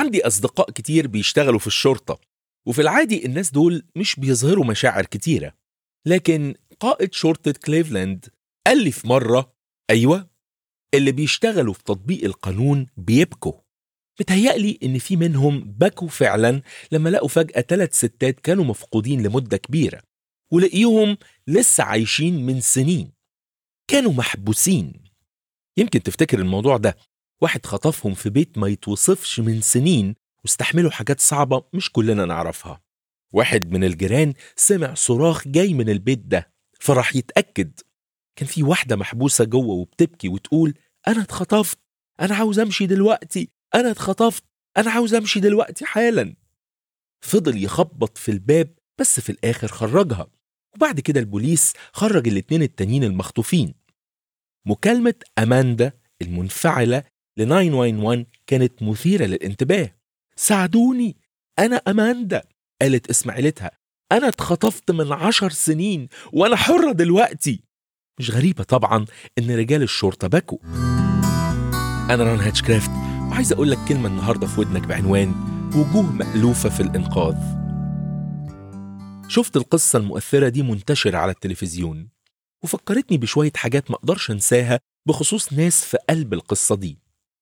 عندي أصدقاء كتير بيشتغلوا في الشرطة وفي العادي الناس دول مش بيظهروا مشاعر كتيرة لكن قائد شرطة كليفلاند قال لي في مرة أيوة اللي بيشتغلوا في تطبيق القانون بيبكوا متهيألي إن في منهم بكوا فعلا لما لقوا فجأة ثلاث ستات كانوا مفقودين لمدة كبيرة ولقيوهم لسه عايشين من سنين كانوا محبوسين يمكن تفتكر الموضوع ده واحد خطفهم في بيت ما يتوصفش من سنين واستحملوا حاجات صعبة مش كلنا نعرفها واحد من الجيران سمع صراخ جاي من البيت ده فراح يتأكد كان في واحدة محبوسة جوه وبتبكي وتقول أنا اتخطفت أنا عاوز أمشي دلوقتي أنا اتخطفت أنا عاوز أمشي دلوقتي حالا فضل يخبط في الباب بس في الآخر خرجها وبعد كده البوليس خرج الاتنين التانيين المخطوفين مكالمة أماندا المنفعلة ل 911 كانت مثيرة للانتباه ساعدوني أنا أماندا قالت اسم عيلتها أنا اتخطفت من عشر سنين وأنا حرة دلوقتي مش غريبة طبعا إن رجال الشرطة بكوا أنا ران هاتشكرافت وعايز أقول لك كلمة النهاردة في ودنك بعنوان وجوه مألوفة في الإنقاذ شفت القصة المؤثرة دي منتشرة على التلفزيون وفكرتني بشوية حاجات ما أقدرش أنساها بخصوص ناس في قلب القصة دي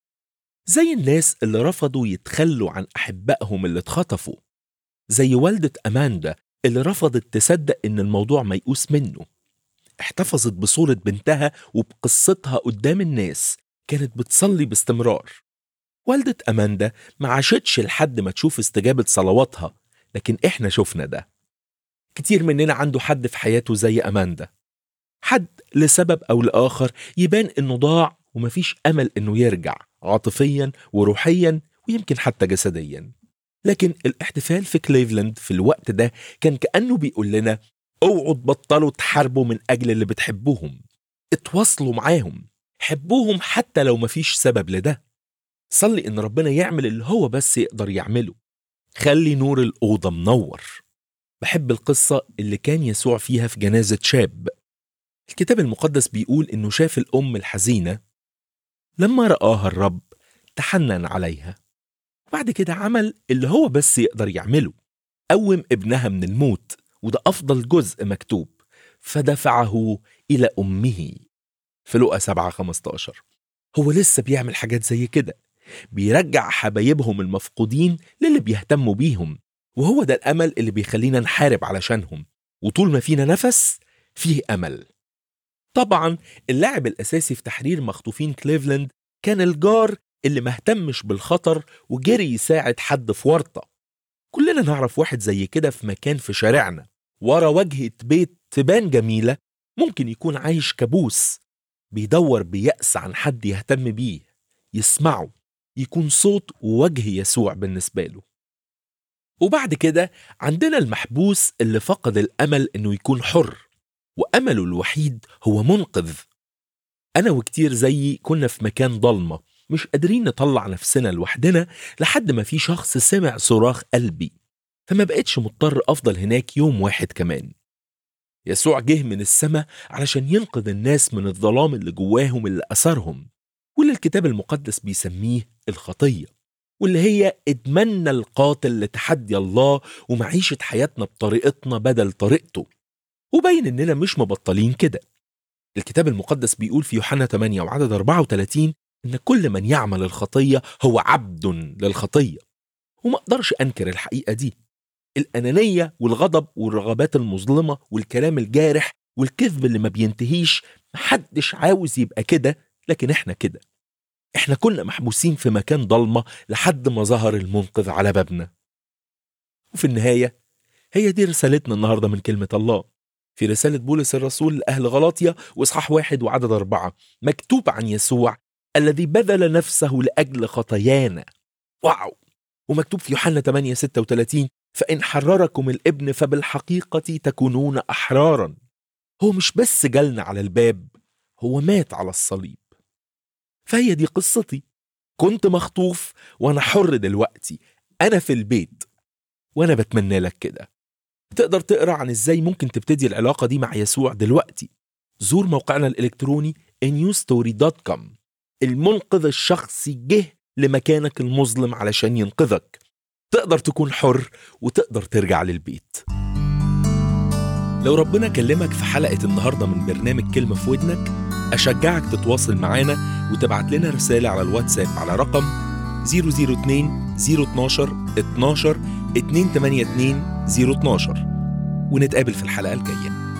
زي الناس اللي رفضوا يتخلوا عن أحبائهم اللي اتخطفوا زي والدة أماندا اللي رفضت تصدق إن الموضوع ميؤوس منه احتفظت بصورة بنتها وبقصتها قدام الناس كانت بتصلي باستمرار والدة أماندا ما عاشتش لحد ما تشوف استجابة صلواتها لكن إحنا شفنا ده كتير مننا عنده حد في حياته زي أماندا حد لسبب أو لآخر يبان إنه ضاع ومفيش أمل إنه يرجع عاطفيا وروحيا ويمكن حتى جسديا لكن الاحتفال في كليفلاند في الوقت ده كان كأنه بيقول لنا اوعوا تبطلوا تحاربوا من أجل اللي بتحبوهم اتواصلوا معاهم حبوهم حتى لو مفيش سبب لده صلي إن ربنا يعمل اللي هو بس يقدر يعمله خلي نور الأوضة منور بحب القصة اللي كان يسوع فيها في جنازة شاب الكتاب المقدس بيقول إنه شاف الأم الحزينة لما رآها الرب تحنن عليها بعد كده عمل اللي هو بس يقدر يعمله قوم ابنها من الموت وده أفضل جزء مكتوب فدفعه إلى أمه في لقا 7 15 هو لسه بيعمل حاجات زي كده بيرجع حبايبهم المفقودين للي بيهتموا بيهم وهو ده الأمل اللي بيخلينا نحارب علشانهم وطول ما فينا نفس فيه أمل طبعا اللاعب الأساسي في تحرير مخطوفين كليفلاند كان الجار اللي مهتمش بالخطر وجري يساعد حد في ورطة كلنا نعرف واحد زي كده في مكان في شارعنا ورا واجهة بيت تبان جميلة ممكن يكون عايش كابوس بيدور بيأس عن حد يهتم بيه يسمعه يكون صوت ووجه يسوع بالنسبة له وبعد كده عندنا المحبوس اللي فقد الأمل إنه يكون حر وأمله الوحيد هو منقذ أنا وكتير زيي كنا في مكان ضلمة مش قادرين نطلع نفسنا لوحدنا لحد ما في شخص سمع صراخ قلبي فما بقتش مضطر أفضل هناك يوم واحد كمان يسوع جه من السماء علشان ينقذ الناس من الظلام اللي جواهم اللي أثرهم واللي الكتاب المقدس بيسميه الخطية واللي هي ادمنا القاتل لتحدي الله ومعيشة حياتنا بطريقتنا بدل طريقته وبين اننا مش مبطلين كده الكتاب المقدس بيقول في يوحنا 8 وعدد 34 ان كل من يعمل الخطية هو عبد للخطية وما اقدرش انكر الحقيقة دي الأنانية والغضب والرغبات المظلمة والكلام الجارح والكذب اللي ما بينتهيش محدش عاوز يبقى كده لكن احنا كده احنا كنا محبوسين في مكان ضلمة لحد ما ظهر المنقذ على بابنا وفي النهاية هي دي رسالتنا النهاردة من كلمة الله في رسالة بولس الرسول لأهل غلاطيا وإصحاح واحد وعدد أربعة مكتوب عن يسوع الذي بذل نفسه لأجل خطايانا واو ومكتوب في يوحنا 8 36 فإن حرركم الابن فبالحقيقة تكونون أحرارا هو مش بس جالنا على الباب هو مات على الصليب فهي دي قصتي كنت مخطوف وانا حر دلوقتي انا في البيت وانا بتمنى لك كده تقدر تقرا عن ازاي ممكن تبتدي العلاقه دي مع يسوع دلوقتي زور موقعنا الالكتروني newstory.com المنقذ الشخصي جه لمكانك المظلم علشان ينقذك تقدر تكون حر وتقدر ترجع للبيت لو ربنا كلمك في حلقة النهاردة من برنامج كلمة في ودنك أشجعك تتواصل معانا وتبعت لنا رسالة على الواتساب على رقم 002 012 12 282 012 ونتقابل في الحلقة الجاية